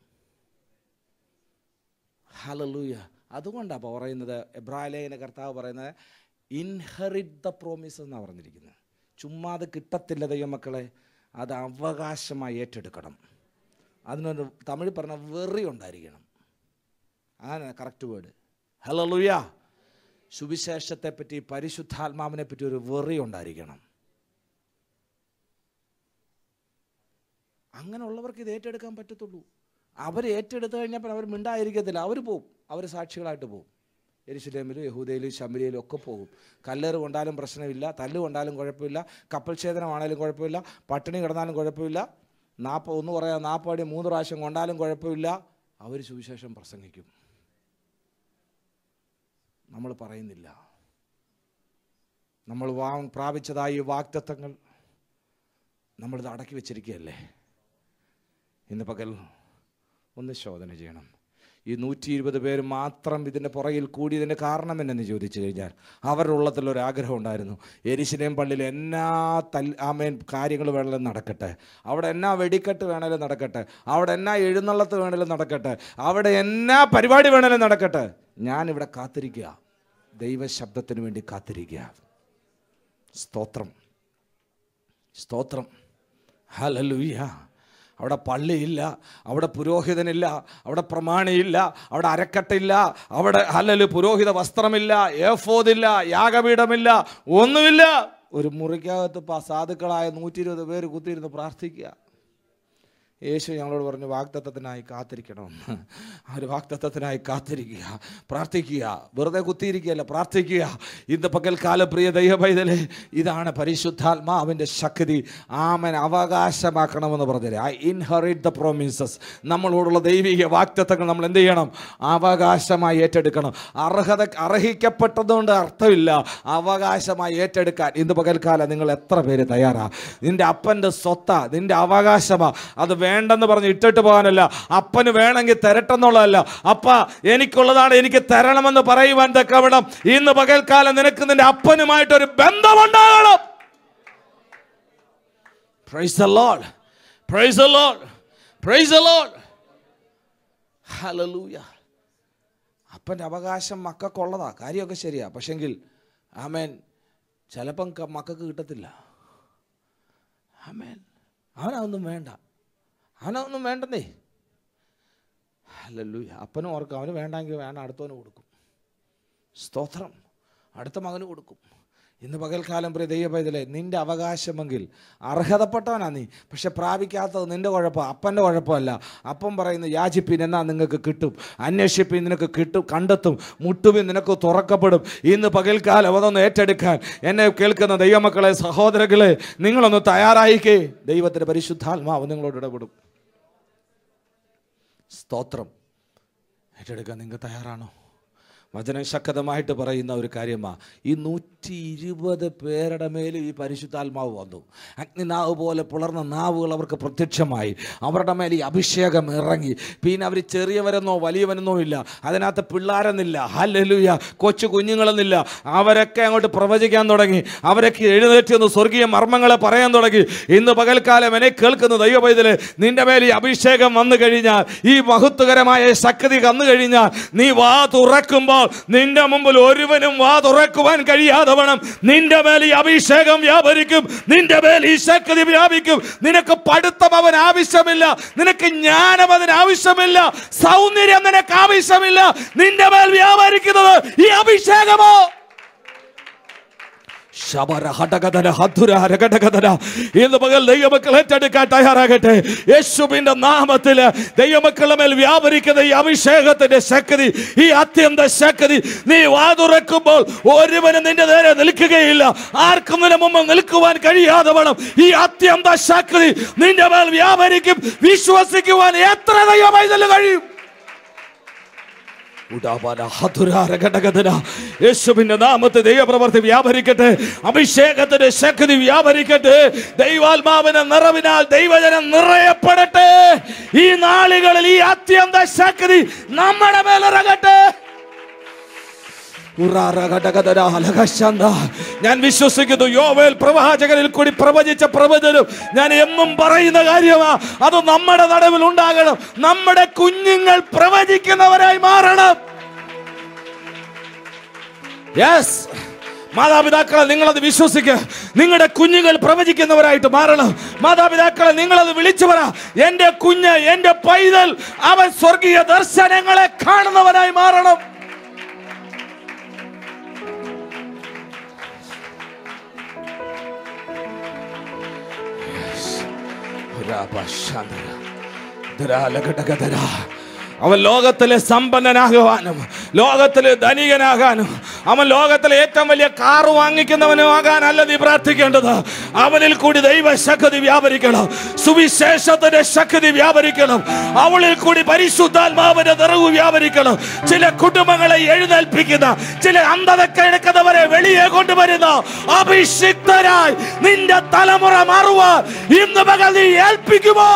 ഹലലൂയ അതുകൊണ്ടാണ് അപ്പോൾ പറയുന്നത് എബ്രാലേഖന കർത്താവ് പറയുന്നത് ഇൻഹെറിറ്റ് ദ പ്രോമിസ് എന്നാണ് പറഞ്ഞിരിക്കുന്നത് ചുമ്മാ അത് കിട്ടത്തില്ല ദൈവമക്കളെ അത് അവകാശമായി ഏറ്റെടുക്കണം അതിനൊരു തമിഴ് പറഞ്ഞ വെറി ഉണ്ടായിരിക്കണം അങ്ങനെ കറക്റ്റ് വേർഡ് ഹലോ ലൂയ സുവിശേഷത്തെ പറ്റി പരിശുദ്ധാത്മാവിനെ പറ്റി ഒരു വെറി ഉണ്ടായിരിക്കണം അങ്ങനെയുള്ളവർക്ക് ഇത് ഏറ്റെടുക്കാൻ പറ്റത്തുള്ളൂ അവർ ഏറ്റെടുത്തു കഴിഞ്ഞപ്പോൾ അവർ മിണ്ടായിരിക്കത്തില്ല അവർ പോവും അവർ സാക്ഷികളായിട്ട് പോവും എരിശിലേമിലും യഹൂദയിലും ശമരിയിലും ഒക്കെ പോകും കല്ലേറ് കൊണ്ടാലും പ്രശ്നമില്ല തല്ല് കൊണ്ടാലും കുഴപ്പമില്ല കപ്പൽ ഛേദനമാണേലും കുഴപ്പമില്ല പട്ടിണി കിടന്നാലും കുഴപ്പമില്ല നാൽപ്പത് ഒന്ന് പറയാം നാൽപ്പടി മൂന്ന് പ്രാവശ്യം കൊണ്ടാലും കുഴപ്പമില്ല അവർ സുവിശേഷം പ്രസംഗിക്കും നമ്മൾ പറയുന്നില്ല നമ്മൾ വാ പ്രാപിച്ചതായി വാക്തത്വങ്ങൾ നമ്മളിത് അടക്കി വെച്ചിരിക്കുകയല്ലേ ഇന്ന് പകൽ ഒന്ന് ശോധന ചെയ്യണം ഈ നൂറ്റി ഇരുപത് പേര് മാത്രം ഇതിൻ്റെ പുറകിൽ കൂടിയതിൻ്റെ കാരണം എന്നെന്ന് ചോദിച്ചു കഴിഞ്ഞാൽ അവരുടെ ഉള്ളത്തിൽ ഒരു ആഗ്രഹം ഉണ്ടായിരുന്നു എരിശിലേം പള്ളിയിൽ എന്നാ തൽ ആമേൻ കാര്യങ്ങൾ വേണമെങ്കിലും നടക്കട്ടെ അവിടെ എന്നാ വെടിക്കെട്ട് വേണേലും നടക്കട്ടെ അവിടെ എന്നാ എഴുന്നള്ളത്ത് വേണേലും നടക്കട്ടെ അവിടെ എന്നാ പരിപാടി വേണേലും നടക്കട്ടെ ഞാനിവിടെ കാത്തിരിക്കുക ദൈവശബ്ദത്തിന് വേണ്ടി കാത്തിരിക്കുക സ്തോത്രം സ്തോത്രം ഹലലുയ്യ അവിടെ പള്ളിയില്ല അവിടെ പുരോഹിതനില്ല അവിടെ പ്രമാണിയില്ല അവിടെ അരക്കട്ടില്ല അവിടെ ഹലല് പുരോഹിത വസ്ത്രമില്ല ഏഫോദില്ല യാഗപീഠമില്ല ഒന്നുമില്ല ഒരു മുറിക്കകത്ത് പ- സാധുക്കളായ നൂറ്റി ഇരുപത് പേര് കുത്തിയിരുന്ന് പ്രാർത്ഥിക്കുക യേശു ഞങ്ങളോട് പറഞ്ഞു വാഗ്ദത്തത്തിനായി കാത്തിരിക്കണമെന്ന് ആ ഒരു വാഗ്ദത്തത്തിനായി കാത്തിരിക്കുക പ്രാർത്ഥിക്കുക വെറുതെ കുത്തിയിരിക്കുകയല്ല പ്രാർത്ഥിക്കുക ഇന്ന് പകൽക്കാല പ്രിയ ദൈവപൈതലെ ഇതാണ് പരിശുദ്ധാത്മാവിൻ്റെ ശക്തി ആമൻ അവകാശമാക്കണമെന്ന് പറഞ്ഞത് ഐ ഇൻഹറിറ്റ് ദ പ്രോമിസസ് നമ്മളോടുള്ള ദൈവിക വാഗ്ദത്തങ്ങൾ നമ്മൾ എന്ത് ചെയ്യണം അവകാശമായി ഏറ്റെടുക്കണം അർഹത അർഹിക്കപ്പെട്ടതുകൊണ്ട് അർത്ഥമില്ല അവകാശമായി ഏറ്റെടുക്കാൻ ഇന്ന് പകൽക്കാലം നിങ്ങൾ എത്ര പേര് തയ്യാറാ നിന്റെ അപ്പൻ്റെ സ്വത്താ നിന്റെ അവകാശമാ അത് വേണ്ടെന്ന് പറഞ്ഞ് ഇട്ടിട്ട് പോകാനല്ല അപ്പന് വേണമെങ്കിൽ തരട്ടെന്നുള്ളതല്ല അപ്പ എനിക്കുള്ളതാണ് എനിക്ക് തരണമെന്ന് പറയുവാൻ തക്കവിടം ഇന്ന് പകൽക്കാലം നിനക്ക് നിന്റെ അപ്പനുമായിട്ടൊരു ബന്ധമുണ്ടാകണം praise the Lord. Praise the Lord. Praise the Lord. Hallelujah. അപ്പൻ്റെ അവകാശം മക്കൾക്കുള്ളതാ കാര്യമൊക്കെ ശരിയാ പക്ഷെങ്കിൽ ആമേൻ ചിലപ്പം ക- മക്കൾക്ക് കിട്ടത്തില്ല ആമേൻ അവനതൊന്നും വേണ്ട അവനതൊന്നും വേണ്ടെന്നേ ഹല്ലേലൂയ അപ്പനും ഓർക്കും അവന് വേണ്ടെങ്കിൽ വേണ്ട അടുത്തവന് കൊടുക്കും സ്തോത്രം അടുത്ത മകന് കൊടുക്കും ഇന്ന് പകൽക്കാലം പ്രിയ ദൈവപൈതലെ നിന്റെ അവകാശമെങ്കിൽ അർഹതപ്പെട്ടവനാ നീ പക്ഷെ പ്രാപിക്കാത്തത് നിന്റെ കുഴപ്പം അപ്പൻ്റെ കുഴപ്പമല്ല അപ്പം പറയുന്നു യാചിപ്പിൻ എന്നാ നിങ്ങൾക്ക് കിട്ടും അന്വേഷിപ്പിൻ നിനക്ക് കിട്ടും കണ്ടെത്തും മുട്ടുവിൻ നിനക്ക് തുറക്കപ്പെടും ഇന്ന് പകൽക്കാലം അതൊന്ന് ഏറ്റെടുക്കാൻ എന്നെ കേൾക്കുന്ന ദൈവമക്കളെ സഹോദരങ്ങളെ നിങ്ങളൊന്ന് തയ്യാറായിക്കേ ദൈവത്തിൻ്റെ പരിശുദ്ധാത്മാവ് നിങ്ങളോട് ഇടപെടും സ്തോത്രം ഏറ്റെടുക്കാൻ നിങ്ങൾ തയ്യാറാണോ വചനം ശക്തമായിട്ട് പറയുന്ന ഒരു കാര്യമാണ് ഈ നൂറ്റി ഇരുപത് പേരുടെ മേലും ഈ പരിശുദ്ധാത്മാവ് വന്നു അഗ്നിനാവ് പോലെ പുലർന്ന നാവുകൾ അവർക്ക് പ്രത്യക്ഷമായി അവരുടെ മേൽ ഈ അഭിഷേകം ഇറങ്ങി പിന്നെ അവർ ചെറിയവരെന്നോ വലിയവരെന്നോ ഇല്ല അതിനകത്ത് പിള്ളേരെന്നില്ല ഹല്ലേലൂയ കൊച്ചു കുഞ്ഞുങ്ങളെന്നില്ല അവരൊക്കെ അങ്ങോട്ട് പ്രവചിക്കാൻ തുടങ്ങി അവരൊക്കെ എഴുന്നേറ്റ് ഒന്ന് സ്വർഗീയ മർമ്മങ്ങളെ പറയാൻ തുടങ്ങി ഇന്ന് പകൽക്കാലം എന്നെ കേൾക്കുന്ന ദൈവപൈതല് നിന്റെ മേൽ ഈ അഭിഷേകം വന്നു കഴിഞ്ഞാൽ ഈ മഹത്വകരമായ ശക്തി വന്നു കഴിഞ്ഞാൽ നീ വാ തുറക്കുമ്പോൾ നിന്റെ മുമ്പിൽ ഒരുവനും വാ തുറക്കുവാൻ കഴിയാതെ വേണം നിന്റെ മേൽ ഈ അഭിഷേകം വ്യാപരിക്കും നിന്റെ മേൽ ഈ ശക്തി വ്യാപിക്കും നിനക്ക് പഠിത്തം അവൻ ആവശ്യമില്ല നിനക്ക് ജ്ഞാനം അതിന് ആവശ്യമില്ല സൗന്ദര്യം നിനക്ക് ആവശ്യമില്ല നിന്റെ മേൽ വ്യാപരിക്കുന്നത് ഈ അഭിഷേകമോ ശബര ഹടകതര ഹധുര രകടകതര ഇന്ന് പകൽ ദൈവമക്കൾ ഏറ്റെടുക്കാൻ തയ്യാറാകട്ടെ യേശുവിന്റെ നാമത്തില് ദൈവമക്കളുടെ മേൽ വ്യാപരിക്കുന്ന ഈ അഭിഷേകത്തിന്റെ ശക്തി ഈ അത്യന്ത ശക്തി നീ വാതുറക്കുമ്പോൾ ഒരുവനും നിന്റെ നേരെ നിൽക്കുകയില്ല ആർക്കും നിന്റെ മുമ്പ് നിൽക്കുവാൻ കഴിയാതെ വേണം ഈ അത്യന്ത ശക്തി നിന്റെ മേൽ വ്യാപരിക്കും വിശ്വസിക്കുവാൻ എത്ര ദൈവമായി കഴിയും ഉടാപാല ഹതുരാര ഘടകധന. യേശുവിന്റെ നാമത്തെ ദൈവപ്രവർത്തി വ്യാപരിക്കട്ടെ അഭിഷേകത്തിന്റെ ശക്തി വ്യാപരിക്കട്ടെ ദൈവാത്മാവിന്റെ നിറവിനാൽ ദൈവജനം നിറയപ്പെടട്ടെ ഈ നാളുകളിൽ ഈ അത്യന്ത ശക്തി നമ്മുടെ മേലിറങ്ങട്ടെ ഉറാറ ഘടകധര അലകശന്ത. ഞാൻ വിശ്വസിക്കുന്നു യോവേൽ പ്രവാചകനിൽ കൂടി പ്രവചിച്ച പ്രവചനം ഞാൻ എന്നും പറയുന്ന കാര്യമാ അത് നമ്മുടെ നടുവിൽ ഉണ്ടാകണം നമ്മുടെ കുഞ്ഞുങ്ങൾ പ്രവചിക്കുന്നവരായി മാറണം യെസ് മാതാപിതാക്കളെ നിങ്ങളത് വിശ്വസിക്കുക നിങ്ങളുടെ കുഞ്ഞുങ്ങൾ പ്രവചിക്കുന്നവരായിട്ട് മാറണം മാതാപിതാക്കളെ നിങ്ങളത് വിളിച്ചു പറ എൻ്റെ കുഞ്ഞ് എൻ്റെ പൈതൽ അവൻ സ്വർഗീയ ദർശനങ്ങളെ കാണുന്നവനായി മാറണം അവൻ ലോകത്തിലെ സമ്പന്നനാകുവാനും ലോകത്തിലെ ധനികനാകാനും അവൻ ലോകത്തിലെ ഏറ്റവും വലിയ കാറ് വാങ്ങിക്കുന്നവനും ആകാനല്ല നീ പ്രാർത്ഥിക്കേണ്ടത് അവനിൽ കൂടി ദൈവശക്തി വ്യാപരിക്കണം സുവിശേഷത്തിന്റെ ശക്തി വ്യാപരിക്കണം അവളിൽ കൂടി പരിശുദ്ധാത്മാവിന്റെ നിറവ് വ്യാപരിക്കണം ചില കുടുംബങ്ങളെ എഴുന്നേൽപ്പിക്കുന്ന ചില അന്ധത കിടക്കുന്നവരെ വെളിയെ കൊണ്ടുവരുന്ന അഭിഷിക്തരായി നിന്റെ തലമുറ മാറുവാൻ ഇന്ന് പകൽ നീ ഏൽപ്പിക്കുമോ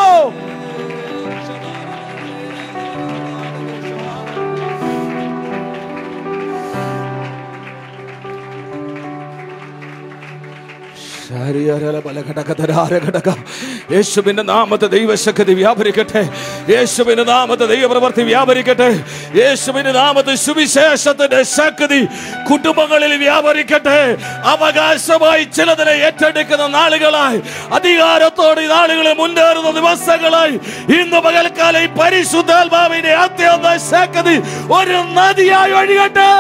യേശുവിന്റെ നാമത്തെ ദൈവശക്തി വ്യാപരിക്കട്ടെ യേശുവിന്റെ നാമത്തെ ദൈവപ്രവർത്തി വ്യാപരിക്കട്ടെ യേശുവിന്റെ നാമത്തെ സുവിശേഷത്തിന്റെ ശക്തി കുടുംബങ്ങളിൽ വ്യാപരിക്കട്ടെ അവകാശമായി ചിലതിനെ ഏറ്റെടുക്കുന്ന നാളുകളായി അധികാരത്തോടെ ഈ നാളുകളിൽ മുന്നേറുന്ന ദിവസങ്ങളായി ഇന്ന് പകൽക്കാലം ഈ പരിശുദ്ധാത്മാവിന്റെ അത്യന്ത ശക്തി ഒരു നദിയായി ഒഴുകട്ടെ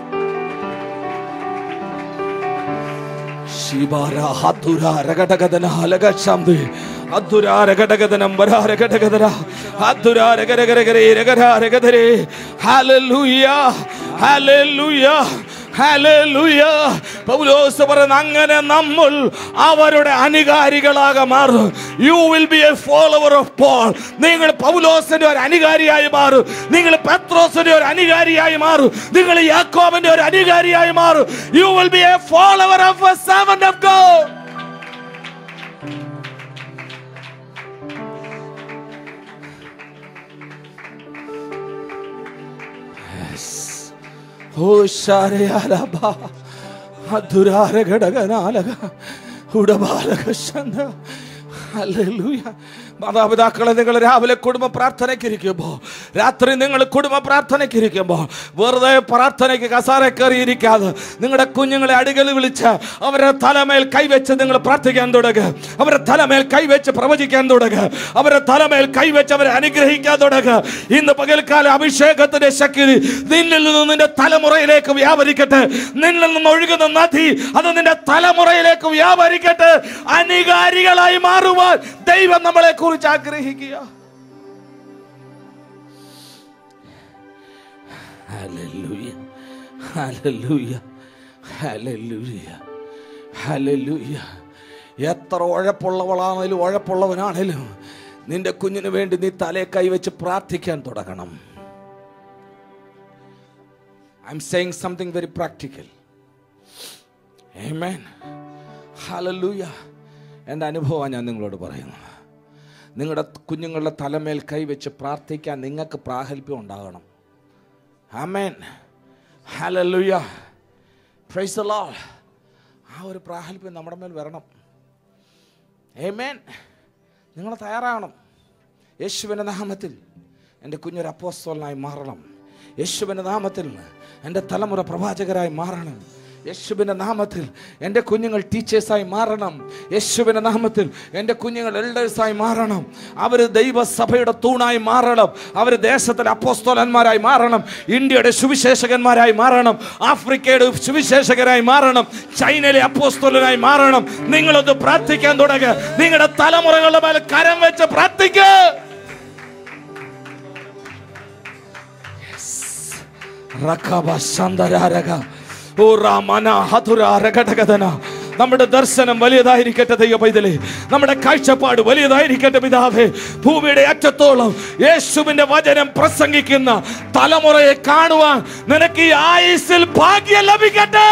ശിവാര ഹതുര രഗടഗദന ലഗശാന്തി അധുര രഗടഗദനം വരാ രഗടഗദന അധുര രഗരഗരഗരേ രഗരാ രഗധരേ ഹല്ലേലൂയ ഹല്ലേലൂയ ഹല്ലേലൂയ പൗലോസ് പറയുന്ന അങ്ങനെ നമ്മൾ അവരുടെ അനുകാരികളാക മാറും you will be a follower of Paul നിങ്ങൾ പൗലോസിന്റെ ഒരു അനുകാരിയായി മാറും നിങ്ങൾ പെത്രോസിന്റെ ഒരു അനുകാരിയായി മാറും നിങ്ങൾ യാക്കോബിന്റെ ഒരു അനുകാരിയായി മാറും you will be a follower of a seven of God ഓ ശാരയാലബ അധുരാര ഘടകനാലക ഉടബാലക ശന്ത ഹല്ലേലൂയ മാതാപിതാക്കളെ നിങ്ങൾ രാവിലെ കുടുംബ പ്രാർത്ഥനയ്ക്ക് ഇരിക്കുമ്പോൾ രാത്രി നിങ്ങൾ കുടുംബ പ്രാർത്ഥനയ്ക്ക് ഇരിക്കുമ്പോൾ വെറുതെ പ്രാർത്ഥനയ്ക്ക് കസാര കയറിയിരിക്കാതെ നിങ്ങളുടെ കുഞ്ഞുങ്ങളെ അടികൾ വിളിച്ച് അവരുടെ തലമേൽ കൈവച്ച് നിങ്ങൾ പ്രാർത്ഥിക്കാൻ തുടങ്ങുക അവരുടെ തലമേൽ കൈവച്ച് പ്രവചിക്കാൻ തുടങ്ങുക അവരുടെ തലമേൽ കൈവച്ച് അവരെ അനുഗ്രഹിക്കാൻ തുടങ്ങുക ഇന്ന് പകൽക്കാല അഭിഷേകത്തിന്റെ ശക്തി നിന്നിൽ നിന്ന് നിന്റെ തലമുറയിലേക്ക് വ്യാപരിക്കട്ടെ നിന്നിൽ നിന്ന് ഒഴുകുന്ന നദി അത് നിന്റെ തലമുറയിലേക്ക് വ്യാപരിക്കട്ടെ അനുകാരികളായി മാറുവാൻ ദൈവം നമ്മളെ കുറിച്ച് ആഗ്രഹിക്കുക Hallelujah. Hallelujah. Hallelujah. Hallelujah. എത്ര ഉഴപ്പുള്ളവളാണേലും ഉഴപ്പുള്ളവനാണേലും നിന്റെ കുഞ്ഞിന് വേണ്ടി നീ തലേ കൈവച്ച് പ്രാർത്ഥിക്കാൻ തുടങ്ങണം I'm saying something very practical Amen. Hallelujah. എൻ്റെ അനുഭവമാണ് ഞാൻ നിങ്ങളോട് പറയുന്നത് നിങ്ങളുടെ കുഞ്ഞുങ്ങളുടെ തലമേൽ കൈവച്ച് പ്രാർത്ഥിക്കാൻ നിങ്ങൾക്ക് പ്രാഗൽഭ്യം ഉണ്ടാകണം ആമേൻ ഹലലുയ പ്രൈസ് ലോ ആ ഒരു പ്രാഗൽഭ്യം നമ്മുടെ മേൽ വരണം ഏമേൻ നിങ്ങൾ തയ്യാറാകണം യേശുവിൻ്റെ നാമത്തിൽ എൻ്റെ കുഞ്ഞൊരു അപ്പോസ്തോലനായി മാറണം യേശുവിൻ്റെ നാമത്തിൽ എൻ്റെ തലമുറ പ്രവാചകരായി മാറണം യേശുവിൻ്റെ നാമത്തിൽ എൻ്റെ കുഞ്ഞുങ്ങൾ ടീച്ചേഴ്സായി മാറണം യേശുവിൻ്റെ നാമത്തിൽ എൻ്റെ കുഞ്ഞുങ്ങൾ എൽഡേഴ്സായി മാറണം അവർ ദൈവസഭയുടെ തൂണായി മാറണം അവർ ദേശത്തിലെ അപ്പോസ്തോലന്മാരായി മാറണം ഇന്ത്യയുടെ സുവിശേഷകന്മാരായി മാറണം ആഫ്രിക്കയുടെ സുവിശേഷകരായി മാറണം ചൈനയിലെ അപ്പോസ്തോലനായി മാറണം നിങ്ങളൊന്ന് പ്രാർത്ഥിക്കാൻ തുടങ്ങുക നിങ്ങളുടെ തലമുറകളുടെ മേലെ കരം വെച്ച് പ്രാർത്ഥിക്കുക റഖബ സന്ദരാരക ഓ രാമന ഹതുരാരഘടകഥന നമ്മുടെ ദർശനം വലിയതായിരിക്കട്ടെ ദൈവ പൈതലേ നമ്മുടെ കാഴ്ചപ്പാട് വലിയതായിരിക്കട്ടെ പിതാവേ ഭൂമിയുടെ അറ്റത്തോളം യേശുവിന്റെ വചനം പ്രസംഗിക്കുന്ന തലമുറയെ കാണുവാൻ നിനക്ക് ഈ ആയുസിൽ ഭാഗ്യം ലഭിക്കട്ടെ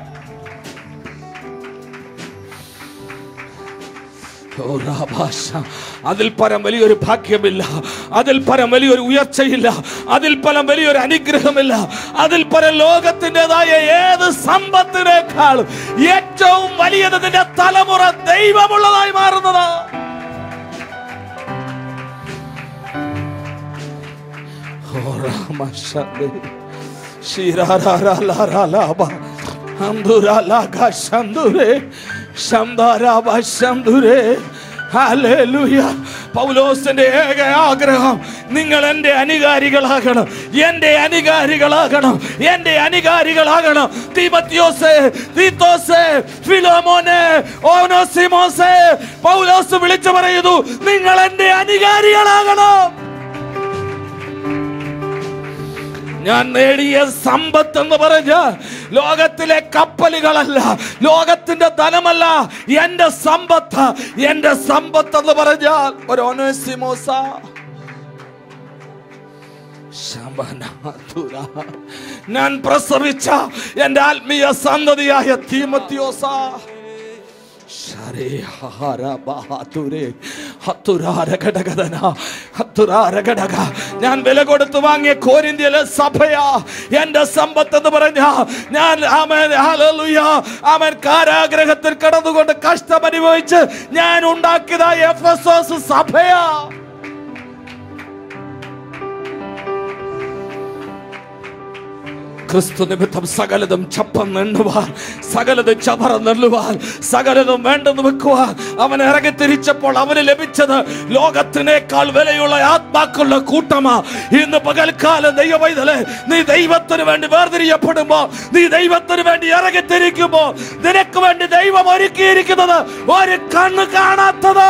ഓ രാഭാഷ. അതിൽ പരം വലിയൊരു ഭാഗ്യമില്ല അതിൽ പരം വലിയൊരു ഉയർച്ചയില്ല അതിൽ പരം വലിയൊരു അനുഗ്രഹമില്ല അതിൽ പരം ലോകത്തിൻ്റെതായ ഏത് സമ്പത്തിനേക്കാളും ഏറ്റവും വലിയത് നിന്റെ തലമുറ ദൈവമുള്ളതായി മാറുന്നത് ഓ രാമശാന്തി ശിരാരാലാലാലാബ അന്തുരാലാകാശന്തുരേ ശംദാരാബശന്തുരേ ഹല്ലേലൂയ പൗലോസിന്റെ ഏക ആഗ്രഹം നിങ്ങൾ എൻ്റെ അനുകാരികളാകണം എൻ്റെ അനുകാരികളാകണം എൻ്റെ അനുകാരികളാകണം തീമത്യോസേ തീത്തോസേ ഫിലോമോനെ ഓനോസിമോസേ പൗലോസ് വിളിച്ചു പറയുന്നു നിങ്ങൾ എൻ്റെ അനുകാരികളാകണം ഞാൻ നേടിയ സമ്പത്ത് എന്ന് പറഞ്ഞ ലോകത്തിലെ കപ്പലുകളല്ല ലോകത്തിന്റെ ധനമല്ല എന്റെ സമ്പത്ത് എന്റെ സമ്പത്ത് എന്ന് പറഞ്ഞാൽ ഒരു ഒനേസിമോസ ശമനാതുര. ഞാൻ പ്രസവിച്ച എന്റെ ആത്മീയ സന്തതിയായ തീമത്തിയോസ ഞാൻ വില കൊടുത്ത് വാങ്ങിയ കോരിന്ത്യയിലെ സഭയാ എന്റെ സമ്പത്ത് എന്ന് പറഞ്ഞ ഞാൻ ആമേൻ ഹല്ലേലൂയ അവൻ കാരാഗ്രഹത്തിൽ കടന്നുകൊണ്ട് കഷ്ടം അനുഭവിച്ച് ഞാൻ ഉണ്ടാക്കിയതായ എഫ് എസ് എസ് സഭയാ ക്രിസ്തു നിമിത്തം സകലതും ചപ്പം നെണ്ണുവാൻ സകലതും ചവറ നെല്ലുവാൻ സകലതും വേണ്ടെന്ന് വെക്കുവാൻ അവൻ ഇറങ്ങി തിരിച്ചപ്പോൾ അവന് ലഭിച്ചത് ലോകത്തിനേക്കാൾ വിലയുള്ള ആത്മാക്കളുടെ കൂട്ടമാ ഇന്ന് പകൽക്കാലം ദൈവവൈതലെ നീ ദൈവത്തിന് വേണ്ടി വേർതിരിയപ്പെടുമ്പോ നീ ദൈവത്തിന് വേണ്ടി ഇറങ്ങി തിരിക്കുമ്പോ നിനക്ക് വേണ്ടി ദൈവം ഒരുക്കിയിരിക്കുന്നത് ഒരു കണ്ണ് കാണാത്തത്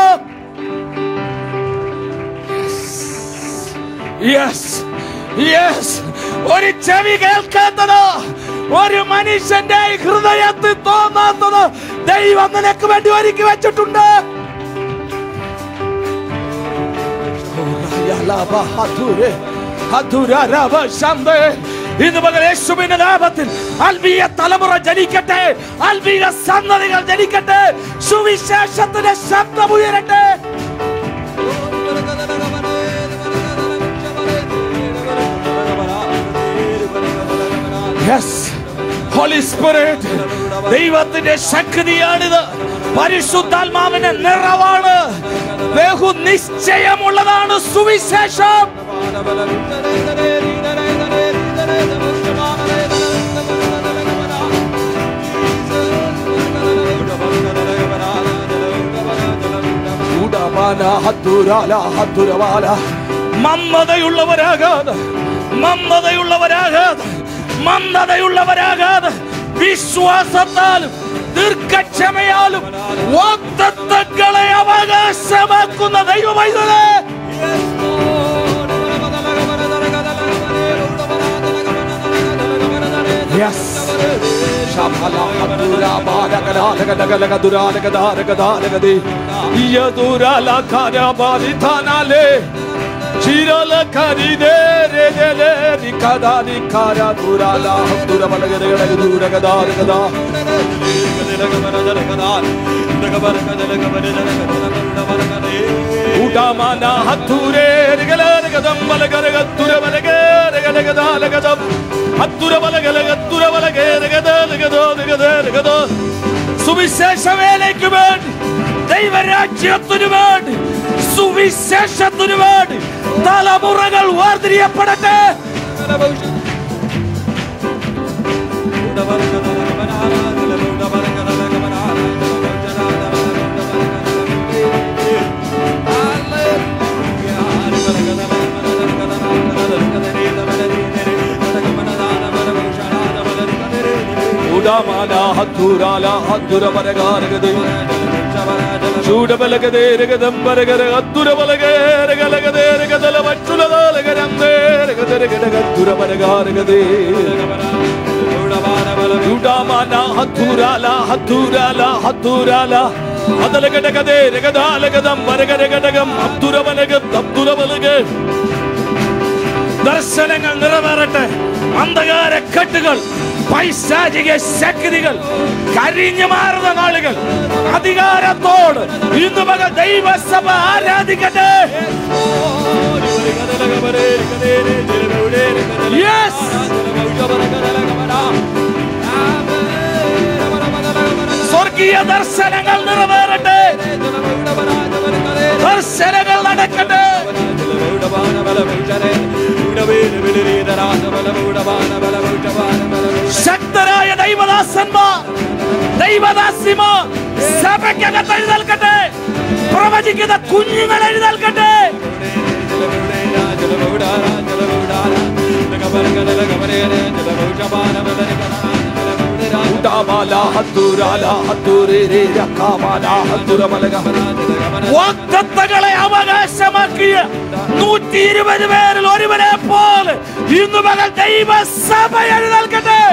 യെസ് യെസ് ഒരു ചെവി കേൾക്കാത്തത് ഒരു മനുഷ്യന്റെ ഹൃദയത്തിൽ തോന്നാത്തത് ദൈവം നിനക്ക് വേണ്ടി ഒരുക്കി വെച്ചിട്ടുണ്ട് ഇന്ന് പകൽ യേശുവിന്റെ നാമത്തിൽ ആത്മീയ തലമുറ ജനിക്കട്ടെ ആത്മീയ സന്നതികൾ ജനിക്കട്ടെ സുവിശേഷത്തിന്റെ ശബ്ദം ഉയരട്ടെ യെസ് ഹോളി സ്പിരിറ്റ് ദൈവത്തിന്റെ ശക്തിയാണിത് പരിശുദ്ധാത്മാവിന്റെ നിറവാണ് ബഹു നിശ്ചയമുള്ളതാണ് സുവിശേഷം ഉടവാല ഹത്തുരാല ഹത്തുരവാല മന്ദതയുള്ളവരാകാതെ മന്ദതയുള്ളവരാകാതെ മന്ദതയുള്ളവരാകാതെ വിശ്വാസത്താലും ദീർഘക്ഷമയാലും വാഗ്ദത്തങ്ങളെ അവകാശമാക്കുന്ന ദൈവമൈതലേ യെസ് ചിരല കരിതേ രേ രേ രേ നിക്കദാ നിക്കാര ദുരാല ദുര ബലഗര ദുര ഗദാ ഗദാ ഉടമന ഹത്തുരേ രഗല രഗദം ബലഗര ഗത്തുര ബലഗര ഗലഗദാ ലഗദം ഹത്തുര ബലഗല ഗത്തുര ബലഗര ഗദാ ലഗദോ ലഗദോ ലഗദോ സുവിശേഷ വേലയ്ക്ക് വേണ്ടി ദൈവരാജ്യത്തിനു വേണ്ടി സുവിശേഷത്തിനു വേണ്ടി തലമുറകൾ വേർതിരിയപ്പെടട്ടെ ഉടമാല ഹത്തുരാല ഹത്തുര പരകാരഗതേ ചൂടബലഗതേ രഗദം പരഗര ഹത്തുര ബലഗേ രഗലഗതേ രഗദല വച്ചുലദാലഗരന്തേ രഗദര ഗടഗത്തുര പരകാരഗതേ ഉടമാല ഹത്തുരാല ഹത്തുരാല ഹത്തുരാല അതലഗടഗതേ രഗദാലഗദം പരഗരഗടകം അബ്ദുര ബലഗം അബ്ദുര ബലഗേ ദർശനങ്ങൾ നിറവേറട്ടെ അന്ധകാര കെട്ടുകൾ പൈശാചിക ശക്തികൾ കരിഞ്ഞു മാറുന്ന നാളുകൾ അധികാരത്തോട് ഇന്ന് മക ദൈവസഭ ആരാധിക്കട്ടെ Yes. സ്വർഗീയ ദർശനങ്ങൾ നിറവേറട്ടെ ദർശനങ്ങൾ നടക്കട്ടെ ശക്തരായ ദൈവദാസന്മാർ ദൈവദാസിമാർ സഭയ്ക്കകത്ത് എഴുന്നേൽക്കട്ടെ പ്രവചിക്കുന്ന കുഞ്ഞുങ്ങൾ എഴുന്നേൽക്കട്ടെ ഉടാമാല ഹത്തുരാല ഹത്തുരേ രേ രക്കാമാല ഹത്തുരമലഗ വാഗ്ദത്തങ്ങളെ അവകാശമാക്കിയ നൂറ്റി ഇരുപത് പേരിൽ ഒരുവനെ പോലെ ഇന്ന് പകൽ ദൈവസഭ എഴുന്നേൽക്കട്ടെ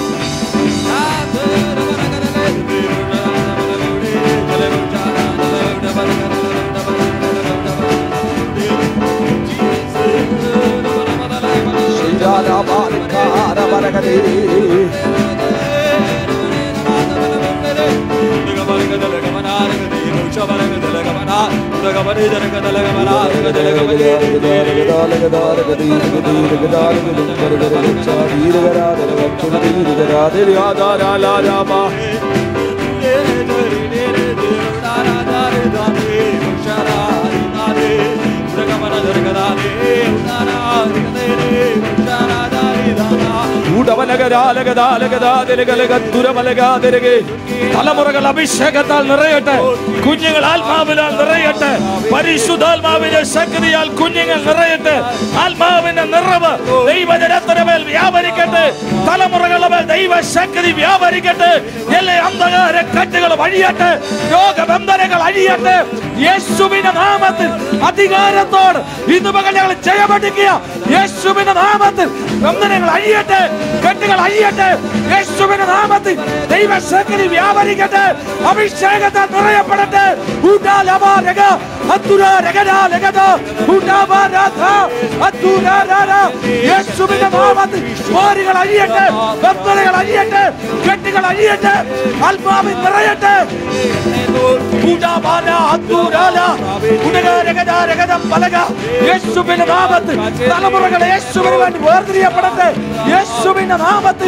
തലമുറകൾ അഭിഷേകത്താൽ നിറയട്ടെ കുഞ്ഞുങ്ങൾ ആത്മാവിനാൽ നിറയട്ടെ പരിശുദ്ധാത്മാവിന്റെ ശക്തിയാൽ കുഞ്ഞുങ്ങൾ നിറയട്ടെ ആത്മാവിന്റെ നിറവ് ദൈവജനത്തിന് മേൽ വ്യാപരിക്കട്ടെ തലമുറകളുടെ മേൽ ദൈവശക്തി വ്യാപരിക്കട്ടെ എല്ലാ അന്ധകാര കെട്ടുകൾ വഴിയട്ടെ രോഗബന്ധനങ്ങൾ അഴിയട്ടെ യേശുവിന്റെ നാമത്തിൽ അധികാരത്തോട് ഇന്ന് പകൽ ഞങ്ങൾ ജയമടിക്കുക യേശുവിന്റെ നാമത്തിൽ ബന്ധനങ്ങൾ അഴിയട്ടെ കെട്ടുകൾ അഴിയട്ടെ യേശുവിന്റെ നാമത്തിൽ ദൈവശക്തി വ്യാപരിക്കട്ടെ അഭിഷേകത്താൽ നിറയപ്പെടട്ടെ ഊട്ടാലമാരക അത്തുരാരകരാലകത ഊട്ടാമാരാധ അത്തുരാരാര യേശുവിന്റെ നാമത്തിൽ സ്വാരികൾ അഴിയട്ടെ ബന്ധനങ്ങൾ അഴിയട്ടെ കെട്ടുകൾ അഴിയട്ടെ ആത്മാവിൽ നിറയട്ടെ ഊട്ടാമാല അത്തുരാല ഉടകാരകരാരകതം പലക യേശുവിന്റെ നാമത്തിൽ തലമുറകൾ യേശുവിന് വേണ്ടി വേർതിരിയപ്പെടട്ടെ യേശുവിന്റെ നാമത്തിൽ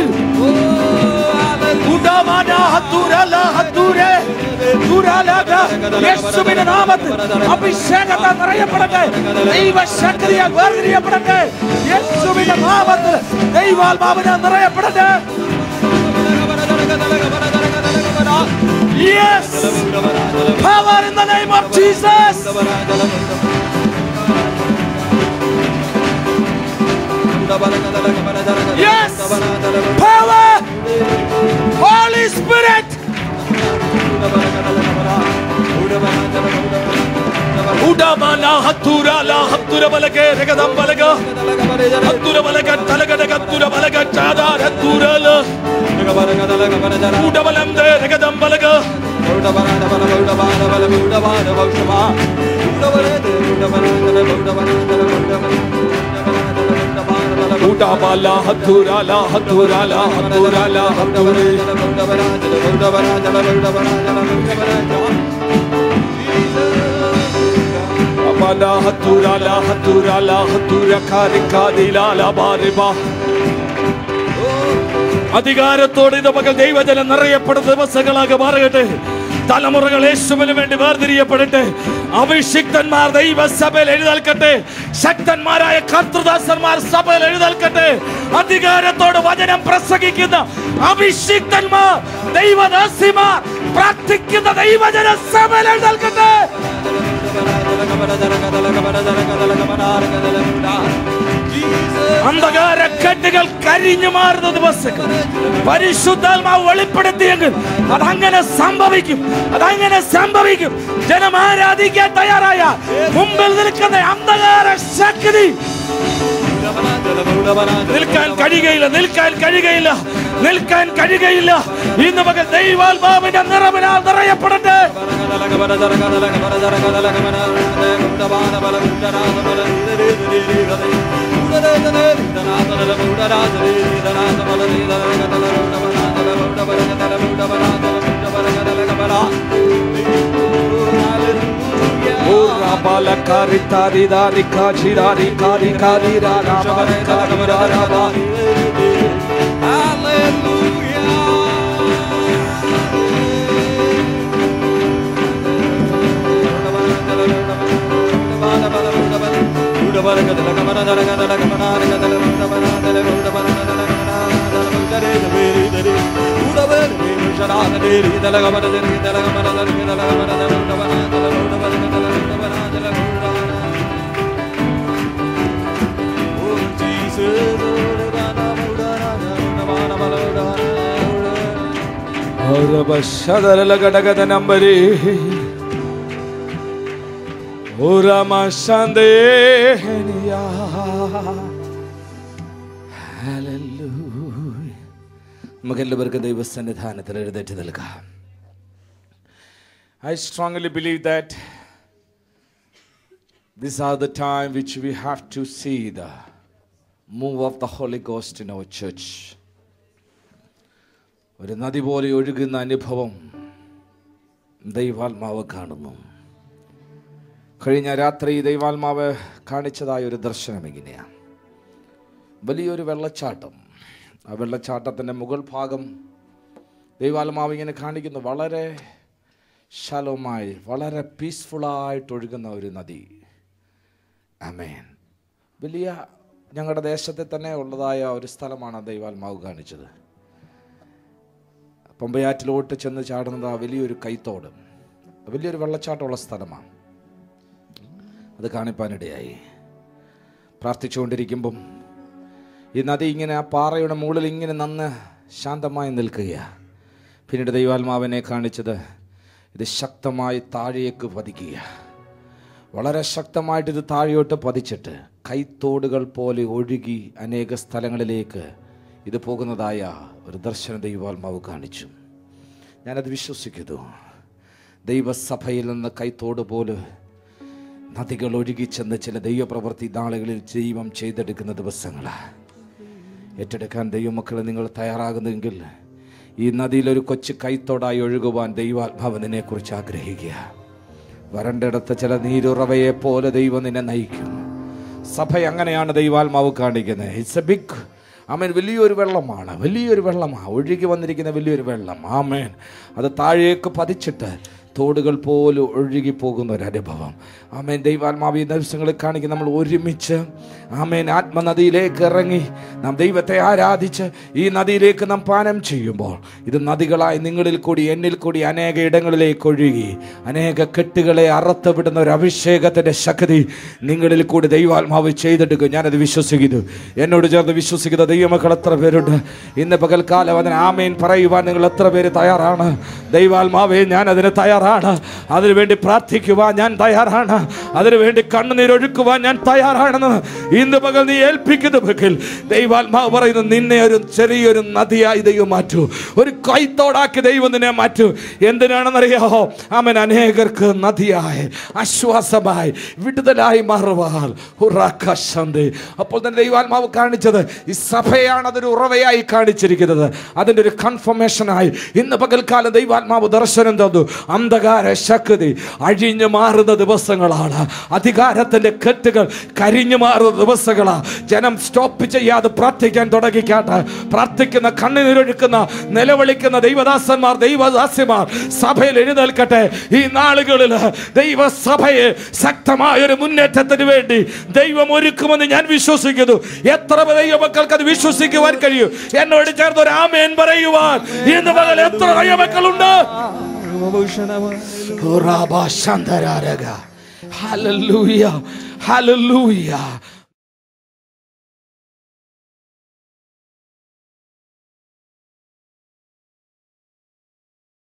ഉടമാന ഹത്തൂരല ഹത്തൂരെ ദുരാലക യേശുവിന്റെ നാമത്തിൽ അഭിഷേകത്താൽ നിറയപ്പെടട്ടെ ദൈവശക്തിയാൽ വേർതിരിയപ്പെടട്ടെ യേശുവിന്റെ നാമത്തിൽ ദൈവാത്മാവിനാൽ നിറയപ്പെടട്ടെ Yes! Power in the name of Jesus! Yes! Power! Holy Spirit! ഉടമന ഹത്തുര ല ഹത്തുര ബലക രഗദം ബലക ഹത്തുര ബലക തലകട ഹത്തുര ബലക ചാദാര ഹത്തുരല ഉടബലം ദേ രഗദം ബലക ഉടബല ഹത്തുര ല ഹത്തുര ല ഹത്തുര ല ഹത്തുരേ അമല ഹത്തുര ല ഹത്തുര ല ഹത്തുര കാരി കാദില ല ബാരിബ അധികാരത്തോടെ ഇത് മകൾ ദൈവജനം നിറയപ്പെടുന്ന ദിവസങ്ങളാകെ മാറട്ടെ തലമുറകൾ യേശുവിന് വേണ്ടി വേർതിരിയപ്പെടട്ടെ അഭിഷിക്തന്മാർ ദൈവസഭയിൽ എഴുന്നേൽക്കട്ടെ ശക്തന്മാരായ കർത്തൃദാസന്മാർ സഭയിൽ എഴുന്നേൽക്കട്ടെ അധികാരത്തോട് വചനം പ്രസംഗിക്കുന്ന അഭിഷിക്തന്മാർ ദൈവദാസിമാർ പ്രാർത്ഥിക്കുന്ന ദൈവജന സഭയിൽ എഴുന്നേൽക്കട്ടെ അന്ധകാര കെട്ടുകൾ കരിഞ്ഞു മാറുന്ന ദിവസങ്ങൾ പരിശുദ്ധാത്മാവ് വെളിപ്പെടുത്തിയെങ്കിൽ അതങ്ങനെ സംഭവിക്കും അതങ്ങനെ സംഭവിക്കും ജനം ആരാധിക്കാൻ തയ്യാറായ മുമ്പിൽ നിൽക്കുന്ന അന്ധകാര ശക്തി നിൽക്കാൻ കഴിയുകയില്ല നിൽക്കാൻ കഴിയുകയില്ല നിൽക്കാൻ കഴിയുകയില്ല ഇന്ന് മകൻ ദൈവാത്മാവിന്റെ നിറവിനാൽ നിറയപ്പെടട്ടെ ഉരമശന്തേനിയാ. Hallelujah. നമുക്ക് എല്ലാവർക്കും ദൈവസന്നിധാനത്തിൽ എഴുന്നേറ്റ് നിൽക്കാം I strongly believe that These are the time which we have to see the move of the Holy Ghost in our church. ഒരു നദി പോലെ ഒഴുകുന്ന അനുഭവം ദൈവാത്മാവ് കാണുന്നു കഴിഞ്ഞ രാത്രി ദൈവാത്മാവ് കാണിച്ചതായ ഒരു ദർശനം ഇങ്ങനെയാണ് വലിയൊരു വെള്ളച്ചാട്ടം ആ വെള്ളച്ചാട്ടത്തിൻ്റെ മുകൾ ഭാഗം ദൈവാത്മാവ് ഇങ്ങനെ കാണിക്കുന്നു വളരെ ശലവുമായി വളരെ പീസ്ഫുള്ളായിട്ട് ഒഴുകുന്ന ഒരു നദി അമേൻ വലിയ ഞങ്ങളുടെ ദേശത്തെ തന്നെ ഉള്ളതായ ഒരു സ്ഥലമാണ് ദൈവാത്മാവ് കാണിച്ചത് പമ്പയാറ്റിലോട്ട് ചെന്ന് ചാടുന്നത് ആ വലിയൊരു കൈത്തോട് വലിയൊരു വെള്ളച്ചാട്ടമുള്ള സ്ഥലമാണ് അത് കാണിപ്പാനിടയായി പ്രാർത്ഥിച്ചുകൊണ്ടിരിക്കുമ്പം ഈ നദി ഇങ്ങനെ ആ പാറയുടെ മുകളിൽ ഇങ്ങനെ നന്ന് ശാന്തമായി നിൽക്കുകയാണ് പിന്നീട് ദൈവാത്മാവിനെ കാണിച്ചത് ഇത് ശക്തമായി താഴേക്ക് പതിക്കുക വളരെ ശക്തമായിട്ട് ഇത് താഴെയോട്ട് പതിച്ചിട്ട് കൈത്തോടുകൾ പോലെ ഒഴുകി അനേക സ്ഥലങ്ങളിലേക്ക് ഇത് പോകുന്നതായ ഒരു ദർശന ദൈവാത്മാവ് കാണിച്ചു ഞാനത് വിശ്വസിക്കുന്നു ദൈവസഭയിൽ നിന്ന് കൈത്തോട് പോലെ നദികൾ ഒഴുകിച്ചെന്ന് ചില ദൈവപ്രവൃത്തി നാളുകളിൽ ദൈവം ചെയ്തെടുക്കുന്ന ദിവസങ്ങളാണ് ഏറ്റെടുക്കാൻ ദൈവമക്കളെ നിങ്ങൾ തയ്യാറാകുന്നെങ്കിൽ ഈ നദിയിൽ ഒരു കൊച്ചു കൈത്തോടായി ഒഴുകുവാൻ ദൈവാത്മാവ് നിന്നെക്കുറിച്ച് ആഗ്രഹിക്കുക വരണ്ടിടത്ത് ചില നീരുറവയെ പോലെ ദൈവം നിന്നെ നയിക്കും സഭ അങ്ങനെയാണ് ദൈവാത്മാവ് കാണിക്കുന്നത് ഇറ്റ്സ് എ ബിഗ് ആമേൻ വലിയൊരു വെള്ളമാണ് വലിയൊരു വെള്ളമാണ് ഒഴുകി വന്നിരിക്കുന്ന വലിയൊരു വെള്ളം ആമേൻ അത് താഴേക്ക് പതിച്ചിട്ട് തോടുകൾ പോലെ ഒഴുകി പോകുന്ന ഒരു അനുഭവം ആമേൻ ദൈവാത്മാവ് ഈ ദിവസങ്ങളിൽ കാണിക്കും നമ്മൾ ഒരുമിച്ച് ആമേൻ ആത്മനദിയിലേക്ക് ഇറങ്ങി നാം ദൈവത്തെ ആരാധിച്ച് ഈ നദിയിലേക്ക് നാം പാനം ചെയ്യുമ്പോൾ ഇത് നദികളായി നിങ്ങളിൽ കൂടി എന്നിൽ കൂടി അനേക ഇടങ്ങളിലേക്ക് ഒഴുകി അനേക കെട്ടുകളെ അറുത്തുവിടുന്ന ഒരു അഭിഷേകത്തിൻ്റെ ശക്തി നിങ്ങളിൽ കൂടി ദൈവാത്മാവ് ചെയ്തെടുക്കും ഞാനത് വിശ്വസിക്കുന്നു എന്നോട് ചേർന്ന് വിശ്വസിക്കുന്ന ദൈവമക്കൾ എത്ര പേരുണ്ട് ഇന്ന് പകൽക്കാലം അതിന് ആമേൻ പറയുവാൻ നിങ്ങൾ എത്ര പേര് തയ്യാറാണ് ദൈവാത്മാവേ ഞാൻ അതിന് തയ്യാറാണ് അതിനുവേണ്ടി പ്രാർത്ഥിക്കുവാൻ ഞാൻ തയ്യാറാണ് അതിനുവേണ്ടി കണ്ണുനീരൊഴുക്കുവാൻ ഞാൻ തയ്യാറാണെന്ന് ഇന്ന് പകൽ നീ ഏൽപ്പിക്കുന്ന പകൽ ദൈവാത്മാവ് പറയുന്നു നിന്നെ ഒരു ചെറിയൊരു നദിയായി ദൈവം മാറ്റൂ ഒരു കൈത്തോടാക്കി ദൈവം നിന്നെ മാറ്റൂ എന്തിനാണെന്നറിയാമോ അവൻ അനേകർക്ക് നദിയായി ആശ്വാസമായി വിടുതലായി മാറുവാൻ ഉറാക്കശാന്തി. അപ്പോൾ തന്നെ ദൈവാത്മാവ് കാണിച്ചത് ഈ സഭയാണ് അതൊരു ഉറവയായി കാണിച്ചിരിക്കുന്നത് അതിൻ്റെ ഒരു കൺഫർമേഷനായി ഇന്ന് പകൽക്കാലം ദൈവാത്മാവ് ദർശനം തന്നു അന്ധകാര ശക്തി അഴിഞ്ഞു മാറുന്ന ദിവസങ്ങളാണ് അധികാരത്തിന്റെ കെട്ടുകൾ കരിഞ്ഞു മാറുന്ന ദിവസങ്ങളാണ് ജനം സ്റ്റോപ്പ് ചെയ്യാതെ പ്രാർത്ഥിക്കാൻ തുടങ്ങിക്കാട്ടെ പ്രാർത്ഥിക്കുന്ന കണ്ണുനീരൊഴുക്കുന്ന നിലവിളിക്കുന്ന ദൈവദാസന്മാർ ദൈവദാസ്യമാർ സഭയിൽ എഴുന്നേൽക്കട്ടെ ഈ നാളുകളിൽ ദൈവസഭയെ ശക്തമായ ഒരു മുന്നേറ്റത്തിന് വേണ്ടി ദൈവം ഒരുക്കുമെന്ന് ഞാൻ വിശ്വസിക്കുന്നു എത്ര ദൈവമക്കൾക്ക് അത് വിശ്വസിക്കുവാൻ കഴിയും എന്നോട് ചേർന്ന് ഒരു ആമേൻ പറയുവാൻ ഇന്ന് പകൽ എത്ര ദൈവമക്കളുണ്ട് Hallelujah. Hallelujah.